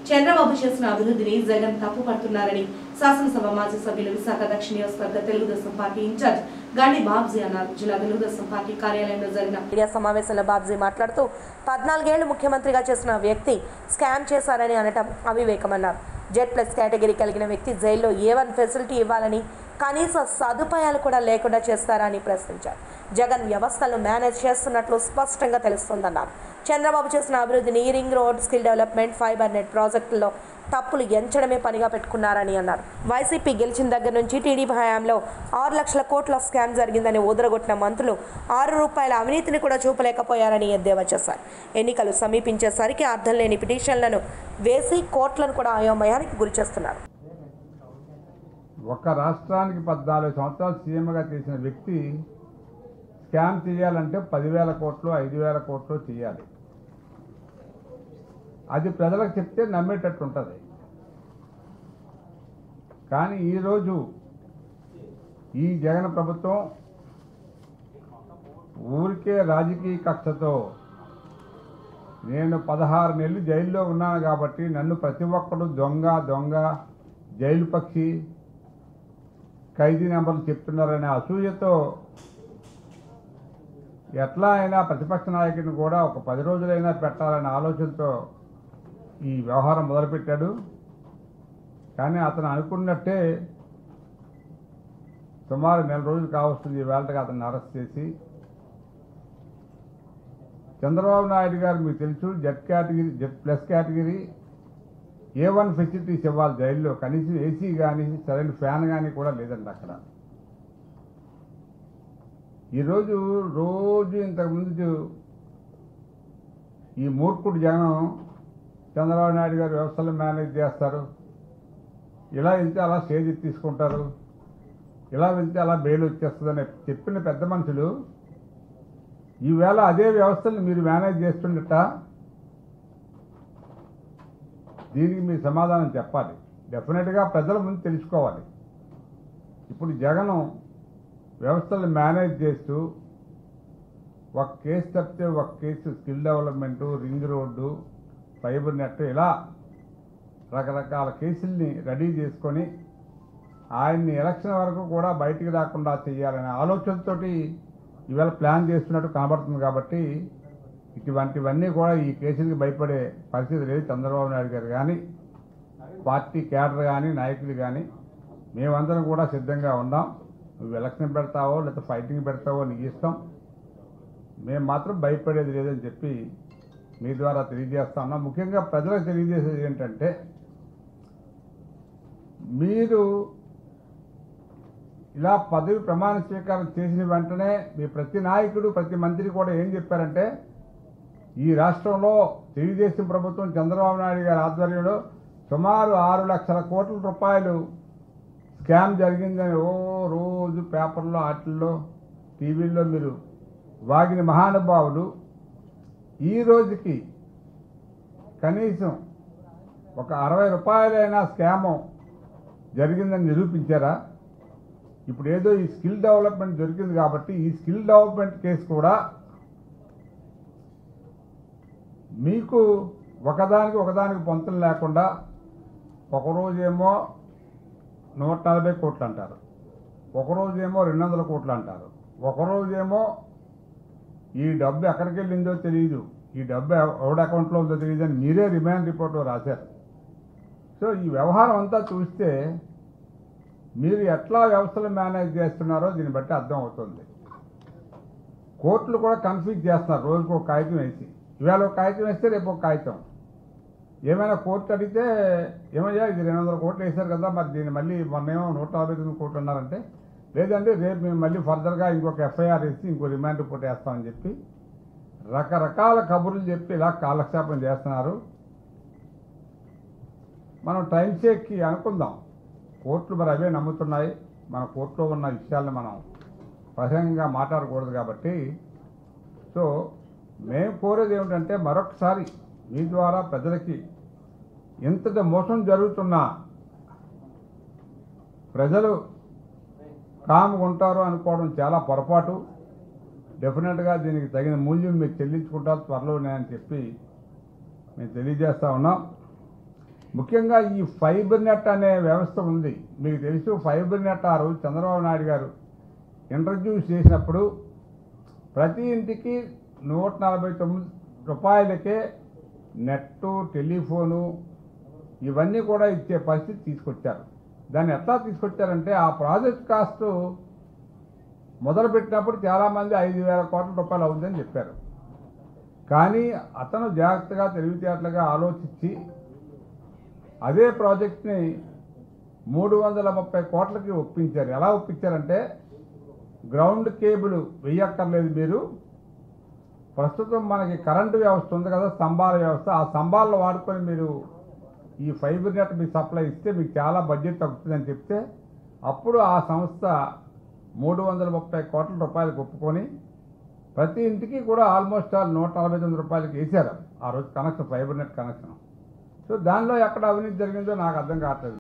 చంద్రబాబు చేసిన అభివృద్ధిని జగన్ తప్పుపడుతున్నారని శాసనసభ మాజీ సభ్యులు విశాఖ దక్షిణ నియోజకవర్గ తెలుగుదేశం పార్టీ ఇన్ఛార్జ్ గండి బాబ్జీ అన్నారు జిల్లా తెలుగుదేశం పార్టీ కార్యాలయంలో జరిగిన మీడియా సమావేశంలో బాబ్జీ మాట్లాడుతూ పద్నాలుగేళ్లు ముఖ్యమంత్రిగా చేసిన వ్యక్తి స్కామ్ చేశారని అనటం అవివేకమన్నారు జెడ్ ప్లస్ కేటగిరీ కలిగిన వ్యక్తి జైల్లో ఏ వన్ ఫెసిలిటీ ఇవ్వాలని కనీస సదుపాయాలు కూడా లేకుండా చేస్తారని ప్రశ్నించారు జగన్ వ్యవస్థలను మేనేజ్ చేస్తున్నట్లు స్పష్టంగా తెలుస్తోందన్నారు చంద్రబాబు చేసిన అభివృద్ధిని ring road skill development fibre net ప్రాజెక్టుల్లో తప్పులు ఎంచడమే పనిగా పెట్టుకున్నారని అన్నారు వైసీపీ గెలిచిన దగ్గర నుంచి టీడీపీ హయాంలో ఆరు లక్షల కోట్ల స్కామ్ జరిగిందని ఊదరగొట్టిన మంత్రులు ఆరు రూపాయల అవినీతిని కూడా చూపలేకపోయారని ఎద్దేవా చేశారు ఎన్నికలు సమీపించేసరికి అర్థం లేని పిటిషన్లను వేసి కోట్లను కూడా అయోమయానికి గురిచేస్తున్నారు ఒక రాష్ట్రానికి పద్నాలుగు సంవత్సరాలు సీఎంగా చేసిన వ్యక్తి స్కామ్ చేయాలంటే పదివేల కోట్లు ఐదు వేల కోట్లు చేయాలి అది ప్రజలకు చెప్తే నమ్మేటట్టు ఉంటుంది కానీ ఈరోజు ఈ జగన్ ప్రభుత్వం ఊరికే రాజకీయ కక్షతో నేను పదహారు నెలలు జైల్లో ఉన్నాను కాబట్టి నన్ను ప్రతి ఒక్కడు దొంగ దొంగ జైలు పక్షి ఖైదీ నెంబర్లు చెప్తున్నారనే అసూయతో ఎట్లా అయినా ప్రతిపక్ష నాయకుడిని కూడా ఒక పది రోజులైనా పెట్టాలనే ఆలోచనతో ఈ వ్యవహారం మొదలుపెట్టాడు కానీ అతను అనుకున్నట్టే సుమారు నెల రోజులు కావస్తుంది ఈ వేళకి అతన్ని అరెస్ట్ చేసి చంద్రబాబు నాయుడు గారు మీకు తెలుసు Z category Z plus category A one facilities ఇవ్వాలి జైల్లో కనీసం ఏసీ కానీ సరైన ఫ్యాన్ కానీ కూడా లేదండి అక్కడ ఈరోజు రోజు ఇంతకుముందు ఈ మూర్ఖుడు జనం చంద్రబాబు నాయుడు గారు వ్యవస్థలు మేనేజ్ చేస్తారు ఇలా వెళ్తే అలా స్టేజ్ తీసుకుంటారు ఇలా వెళ్తే అలా బెయిల్ వచ్చేస్తుందని చెప్పిన పెద్ద మనుషులు ఈవేళ అదే వ్యవస్థను మీరు మేనేజ్ చేస్తుండట దీనికి మీరు సమాధానం చెప్పాలి డెఫినెట్గా ప్రజల ముందు తెలుసుకోవాలి ఇప్పుడు జగన్ వ్యవస్థలు మేనేజ్ చేస్తూ ఒక కేసు తప్పితే ఒక case skill development ring road fibre net ఇలా రకరకాల కేసుల్ని రెడీ చేసుకొని ఆయన్ని ఎలక్షన్ వరకు కూడా బయటికి రాకుండా చేయాలనే ఆలోచనతోటి ఇవాళ ప్లాన్ చేస్తున్నట్టు కనబడుతుంది కాబట్టి ఇటువంటివన్నీ కూడా ఈ కేసులకు భయపడే పరిస్థితి లేదు చంద్రబాబు నాయుడు గారు కానీ పార్టీ కేడర్ కానీ నాయకులు కానీ మేమందరం కూడా సిద్ధంగా ఉన్నాం నువ్వు ఎలక్షన్ పెడతావో లేకపోతే ఫైటింగ్ పెడతావో నీకు ఇష్టం మేము మాత్రం భయపడేది లేదని చెప్పి మీ ద్వారా తెలియజేస్తా ఉన్నాం ముఖ్యంగా ప్రజలకు తెలియజేసేది ఏంటంటే మీరు ఇలా పదవి ప్రమాణ స్వీకారం చేసిన వెంటనే మీ ప్రతి నాయకుడు ప్రతి మంత్రి కూడా ఏం చెప్పారంటే ఈ రాష్ట్రంలో తెలుగుదేశం ప్రభుత్వం చంద్రబాబు నాయుడు గారి ఆధ్వర్యంలో సుమారు ఆరు లక్షల కోట్ల రూపాయలు స్కామ్ జరిగిందని ఓ రోజు పేపర్లో వాటిల్లో టీవీల్లో మీరు వాగిన మహానుభావులు ఈ రోజుకి కనీసం ఒక అరవై రూపాయలైనా స్కాము జరిగిందని నిరూపించారా ఇప్పుడు ఏదో ఈ స్కిల్ డెవలప్మెంట్ దొరికింది కాబట్టి ఈ స్కిల్ డెవలప్మెంట్ కేసు కూడా మీకు ఒకదానికి ఒకదానికి పొంతలు లేకుండా ఒకరోజేమో నూట నలభై కోట్లు అంటారు ఒకరోజేమో రెండు వందల కోట్లు అంటారు ఒకరోజేమో ఈ డబ్బు ఎక్కడికి వెళ్ళిందో తెలియదు ఈ డబ్బు ఎవ- ఎవడి అకౌంట్లో ఉందో తెలియదు అని మీరే రిమాండ్ రిపోర్ట్లో రాశారు సో ఈ వ్యవహారం అంతా చూస్తే మీరు ఎట్లా వ్యవస్థలు మేనేజ్ చేస్తున్నారో దీన్ని బట్టి అర్థం అవుతుంది కోర్టులు కూడా కన్ఫ్యూజ్ చేస్తున్నారు రోజుకు ఒక కాగితం వేసి ఇవాళ ఒక కాగితం వేస్తే రేపు ఒక కాగితం ఏమైనా కోర్టు అడిగితే ఏమయ్యా ఇది రెండు వందల కోట్లు వేశారు కదా మరి దీన్ని మళ్ళీ మొన్నేమో నూట నలభై తొమ్మిది కోట్లు అన్నారంటే లేదంటే రేపు మేము మళ్ళీ ఫర్దర్గా ఇంకొక ఎఫ్ఐఆర్ వేసి ఇంకో రిమాండ్ రిపోర్ట్ వేస్తామని చెప్పి రకరకాల కబుర్లు చెప్పి ఇలా కాలక్షేపం చేస్తున్నారు మనం టైం చెక్కి అనుకుందాం కోర్టులు మరి అవే నమ్ముతున్నాయి మన కోర్టులో ఉన్న విషయాలను మనం బహిరంగంగా మాట్లాడకూడదు కాబట్టి సో మేము కోరేది ఏమిటంటే మరొకసారి మీ ద్వారా ప్రజలకి ఇంతటి మోసం జరుగుతున్నా ప్రజలు కాముగా ఉంటారు అనుకోవడం చాలా పొరపాటు డెఫినెట్గా దీనికి తగిన మూల్యం మీరు చెల్లించుకుంటారు త్వరలోనే అని చెప్పి మేము తెలియజేస్తా ఉన్నాం ముఖ్యంగా ఈ ఫైబర్ నెట్ అనే వ్యవస్థ ఉంది మీకు తెలుసు ఫైబర్ నెట్ ఆ రోజు చంద్రబాబు నాయుడు గారు ఇంట్రడ్యూస్ చేసినప్పుడు ప్రతి ఇంటికి నూట నలభై తొమ్మిది రూపాయలకే నెట్టు టెలిఫోను ఇవన్నీ కూడా ఇచ్చే పరిస్థితి తీసుకొచ్చారు దాన్ని ఎట్లా తీసుకొచ్చారంటే ఆ ప్రాజెక్ట్ కాస్ట్ మొదలుపెట్టినప్పుడు చాలామంది ఐదు వేల కోట్ల రూపాయలు అవుతుందని చెప్పారు కానీ అతను జాగ్రత్తగా తెలివితేటలుగా ఆలోచించి అదే ప్రాజెక్ట్ని మూడు వందల ముప్పై కోట్లకి ఒప్పించారు ఎలా ఒప్పించారంటే గ్రౌండ్ కేబుల్ వెయ్యక్కర్లేదు మీరు ప్రస్తుతం మనకి కరెంటు వ్యవస్థ ఉంది కదా స్తంభాల వ్యవస్థ ఆ స్తంభాలను వాడుకొని మీరు ఈ ఫైబర్ నెట్ మీకు సప్లై ఇస్తే మీకు చాలా బడ్జెట్ తగ్గుతుందని చెప్తే అప్పుడు ఆ సంస్థ మూడు వందల ముప్పై కోట్ల రూపాయలకు ఒప్పుకొని ప్రతి ఇంటికి కూడా ఆల్మోస్ట్ ఆల్ నూట నలభై తొమ్మిది రూపాయలకి వేశారు ఆ రోజు connection fibre net connection so దానిలో ఎక్కడ అవినీతి జరిగిందో నాకు అర్థం కావట్లేదు